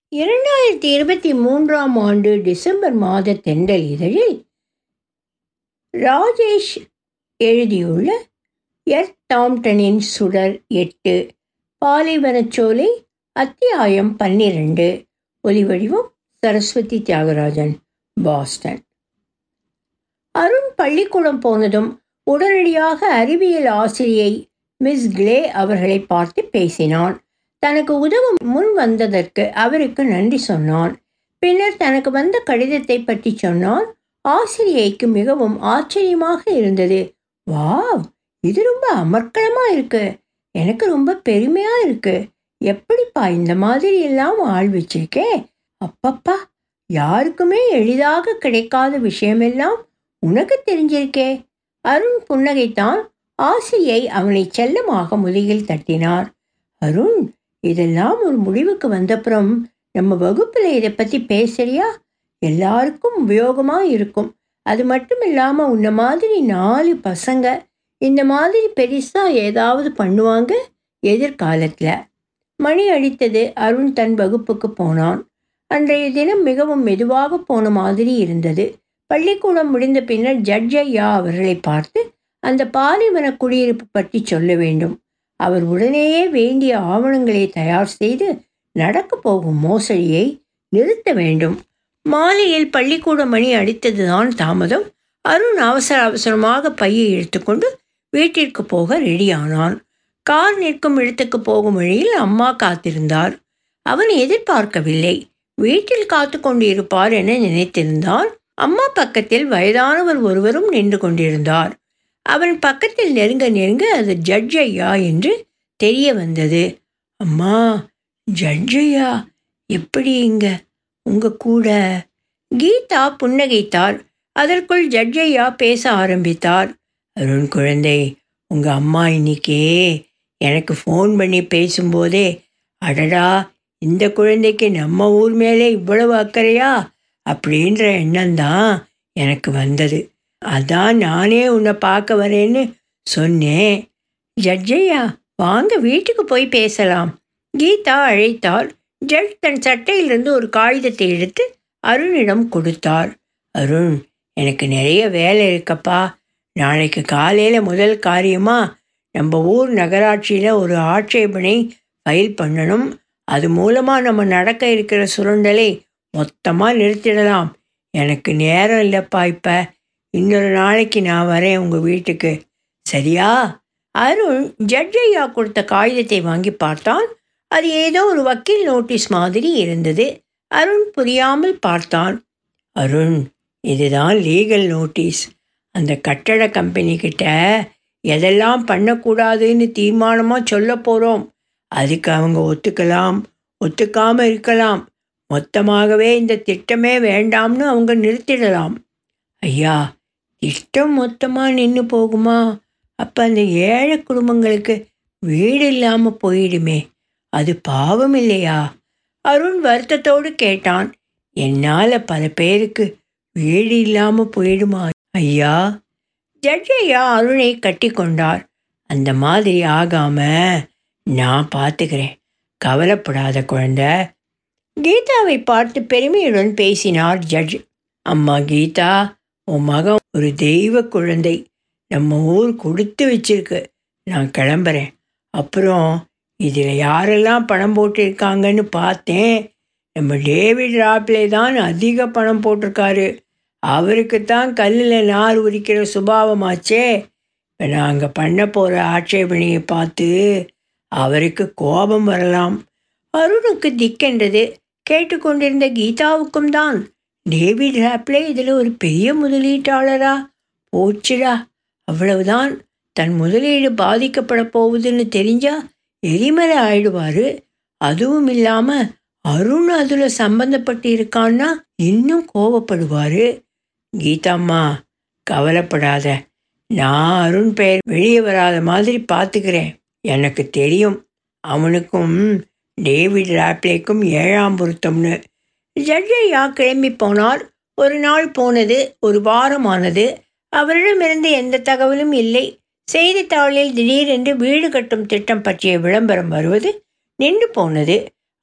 இரண்டாயிரத்தி இருபத்தி மூன்றாம் ஆண்டு டிசம்பர் மாத தென்றல் இதழில் ராஜேஷ் எழுதியுள்ள எர்த் டாம்டனின் சுடர் எட்டு பாலைவனச்சோலை அத்தியாயம் பன்னிரண்டு ஒலிவடிவம் சரஸ்வதி தியாகராஜன் பாஸ்டன் அருண் பள்ளிக்கூடம் போனதும் உடனடியாக அறிவியல் ஆசிரியை மிஸ் கிளே அவர்களை பார்த்து பேசினான் தனக்கு உதவ முன் வந்ததற்கு அவருக்கு நன்றி சொன்னான் பின்னர் தனக்கு வந்த கடிதத்தை பற்றி சொன்னான் ஆசிரியைக்கு மிகவும் ஆச்சரியமாக இருந்தது வாவ் இது ரொம்ப அமர்க்களமா இருக்கு எனக்கு ரொம்ப பெருமையா இருக்கு எப்படிப்பா இந்த மாதிரி எல்லாம் ஆள் வச்சிருக்கே அப்பப்பா யாருக்குமே எளிதாக கிடைக்காத விஷயமெல்லாம் உனக்கு தெரிஞ்சிருக்கே அருண் புன்னகைத்தான் ஆசிரியை அவனை செல்லமாக முதுகில் தட்டினார் அருண் இதெல்லாம் ஒரு முடிவுக்கு வந்தப்புறம் நம்ம வகுப்பில் இதை பற்றி பேசுறியா எல்லாருக்கும் உபயோகமாக இருக்கும் அது மட்டும் இல்லாமல் உன்ன மாதிரி நாலு பசங்க இந்த மாதிரி பெருசாக ஏதாவது பண்ணுவாங்க எதிர்காலத்தில் மணி அடித்தது அருண் தன் வகுப்புக்கு போனான் அன்றைய தினம் மிகவும் மெதுவாக போன மாதிரி இருந்தது பள்ளிக்கூடம் முடிந்த பின்னர் ஜட்ஜ் ஐயா அவர்களை பார்த்து அந்த பாலைவன குடியிருப்பு பற்றி சொல்ல வேண்டும் அவர் உடனேயே வேண்டிய ஆவணங்களை தயார் செய்து நடக்கப் போகும் மோசடியை நிறுத்த வேண்டும் மாலையில் பள்ளிக்கூட மணி அடித்ததுதான் தாமதம் அருண் அவசர அவசரமாக பையை எடுத்துக்கொண்டு வீட்டிற்கு போக ரெடியானான் கார் நிற்கும் இடத்துக்கு போகும் வழியில் அம்மா காத்திருந்தார் அவன் எதிர்பார்க்கவில்லை வீட்டில் காத்து கொண்டு இருப்பார் என நினைத்திருந்தான் அம்மா பக்கத்தில் வயதானவர் ஒருவரும் நின்று கொண்டிருந்தார் அவன் பக்கத்தில் நெருங்க நெருங்க அது ஜட்ஜ் ஐயா என்று தெரிய வந்தது அம்மா ஜட்ஜ் ஐயா எப்படி இங்க உங்க கூட கீதா புன்னகைத்தார் அதற்குள் ஜட்ஜ் ஐயா பேச ஆரம்பித்தார் அருண் குழந்தை உங்க அம்மா இன்னைக்கே எனக்கு ஃபோன் பண்ணி பேசும்போதே அடடா இந்த குழந்தைக்கு நம்ம ஊர் மேலே இவ்வளவு அக்கறையா அப்படின்ற எண்ணம் தான் எனக்கு வந்தது அதான் நானே உன்னை பார்க்க வரேன்னு சொன்னேன் ஜட்ஜையா வாங்க வீட்டுக்கு போய் பேசலாம் கீதா அழைத்தார் ஜட்ஜ் தன் சட்டையிலிருந்து ஒரு காகிதத்தை எடுத்து அருணிடம் கொடுத்தார் அருண் எனக்கு நிறைய வேலை இருக்கப்பா நாளைக்கு காலையில் முதல் காரியமாக நம்ம ஊர் நகராட்சியில் ஒரு ஆட்சேபனை ஃபைல் பண்ணணும் அது மூலமாக நம்ம நடக்க இருக்கிற சுரண்டலை மொத்தமாக நிறுத்திடலாம் எனக்கு நேரம் இல்லைப்பா இப்போ இன்னொரு நாளைக்கு நான் வரேன் உங்கள் வீட்டுக்கு சரியா அருண் ஜட்ஜ் ஐயா கொடுத்த காகிதத்தை வாங்கி பார்த்தான் அது ஏதோ ஒரு வக்கீல் நோட்டீஸ் மாதிரி இருந்தது அருண் புரியாமல் பார்த்தான் அருண் இதுதான் லீகல் நோட்டீஸ் அந்த கட்டட கம்பெனிக்கிட்ட எதெல்லாம் பண்ணக்கூடாதுன்னு தீர்மானமாக சொல்ல போகிறோம் அதுக்கு அவங்க ஒத்துக்கலாம் ஒத்துக்காமல் இருக்கலாம் மொத்தமாகவே இந்த திட்டமே வேண்டாம்னு அவங்க நிறுத்திடலாம் ஐயா திட்டம் மொத்தமாக நின்று போகுமா அப்போ அந்த ஏழை குடும்பங்களுக்கு வீடு இல்லாமல் போயிடுமே அது பாவம் இல்லையா அருண் வருத்தத்தோடு கேட்டான் என்னால் பல பேருக்கு வீடு இல்லாமல் போயிடுமா ஐயா ஜட்ஜ் ஐயா அருணை கட்டி கொண்டார் அந்த மாதிரி ஆகாம நான் பார்த்துக்கிறேன் கவலைப்படாத குழந்தை கீதாவை பார்த்து பெருமையுடன் பேசினார் ஜட்ஜ் அம்மா கீதா உன் மகன் ஒரு தெய்வ குழந்தை நம்ம ஊர் கொடுத்து வச்சிருக்கு நான் கிளம்புறேன் அப்புறம் இதில் யாரெல்லாம் பணம் போட்டிருக்காங்கன்னு பார்த்தேன் நம்ம டேவிட் ராப்லே தான் அதிக பணம் போட்டிருக்காரு அவருக்கு தான் கல்லில் நார் உரிக்கிற சுபாவமாச்சே இப்போ நாங்கள் பண்ண போகிற ஆட்சேபனையை பார்த்து அவருக்கு கோபம் வரலாம் அருணுக்கு திக்கென்றது கேட்டுக்கொண்டிருந்த கீதாவுக்கும் தான் டேவிட் ராப்லே இதில் ஒரு பெரிய முதலீட்டாளரா போச்சுடா அவ்வளவுதான் தன் முதலீடு பாதிக்கப்பட போகுதுன்னு தெரிஞ்சா எரிமலை ஆயிடுவார் அதுவும் இல்லாமல் அருண் அதில் சம்பந்தப்பட்டு இருக்கான்னா இன்னும் கோவப்படுவார் கீதாம்மா கவலைப்படாத நான் அருண் பெயர் வெளியே வராத மாதிரி பார்த்துக்கிறேன் எனக்கு தெரியும் அவனுக்கும் டேவிட் ராப்லேக்கும் ஏழாம் பொருத்தம்னு ஜட்ஜையா கிளம்பி போனார் ஒரு நாள் போனது ஒரு வாரமானது அவரிடமிருந்து எந்த தகவலும் இல்லை செய்தித்தாளில் திடீரென்று வீடு கட்டும் திட்டம் பற்றிய விளம்பரம் வருவது நின்று போனது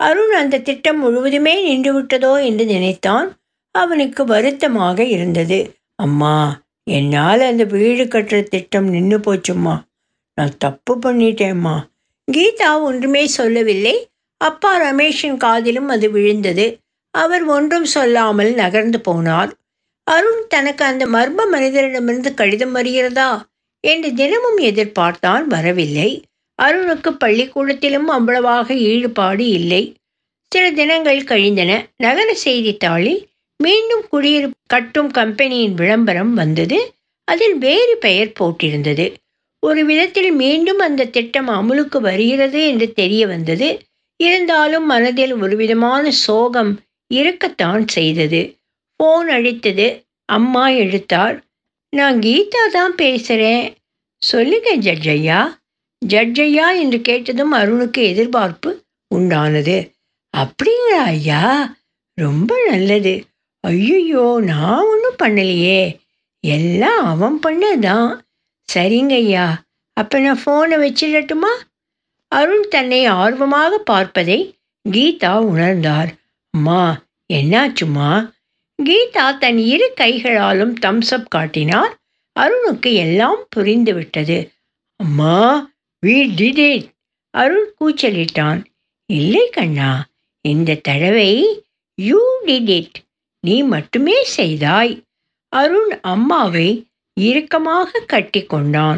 அருண் அந்த திட்டம் முழுவதுமே நின்றுவிட்டதோ என்று நினைத்தான் அவனுக்கு வருத்தமாக இருந்தது அம்மா என்னால் அந்த வீடு கட்டுற திட்டம் நின்று போச்சும்மா நான் தப்பு பண்ணிட்டேம்மா கீதா ஒன்றுமே சொல்லவில்லை அப்பா ரமேஷின் காதிலும் அது விழுந்தது அவர் ஒன்றும் சொல்லாமல் நகர்ந்து போனார் அருண் தனக்கு அந்த மர்ம மனிதரிடமிருந்து கடிதம் வருகிறதா என்று தினமும் எதிர்பார்த்தான் வரவில்லை அருணுக்கு பள்ளிக்கூடத்திலும் அவ்வளவாக ஈடுபாடு இல்லை சில தினங்கள் கழிந்தன நகர செய்தித்தாளில் மீண்டும் குடியிருப்பு கட்டும் கம்பெனியின் விளம்பரம் வந்தது அதில் வேறு பெயர் போட்டிருந்தது ஒரு விதத்தில் மீண்டும் அந்த திட்டம் அமுலுக்கு வருகிறது என்று தெரிய வந்தது இருந்தாலும் மனதில் ஒரு விதமான சோகம் இருக்கத்தான் செய்தது ஃபோன் அடித்தது அம்மா எடுத்தார் நான் கீதா தான் பேசுகிறேன் சொல்லுங்க ஜட்ஜையா ஜட்ஜையா என்று கேட்டதும் அருணுக்கு எதிர்பார்ப்பு உண்டானது அப்படிங்களா ஐயா ரொம்ப நல்லது ஐயோ நான் ஒன்றும் பண்ணலையே எல்லாம் அவன் பண்ணதான் சரிங்க ஐயா அப்போ நான் ஃபோனை வச்சிடட்டுமா அருண் தன்னை ஆர்வமாக பார்ப்பதை கீதா உணர்ந்தார் அம்மா என்னாச்சுமா கீதா தன் இரு கைகளாலும் தம்ஸ்அப் காட்டினார் அருணுக்கு எல்லாம் புரிந்துவிட்டது அம்மா வி டிட் இட் அருண் கூச்சலிட்டான் இல்லை கண்ணா இந்த தடவை யூ டிட் இட் நீ மட்டுமே செய்தாய் அருண் அம்மாவை இறுக்கமாக கட்டிக்கொண்டான்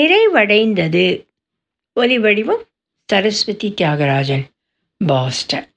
நிறைவடைந்தது ஒலி வடிவம் சரஸ்வதி தியாகராஜன் பாஸ்டன்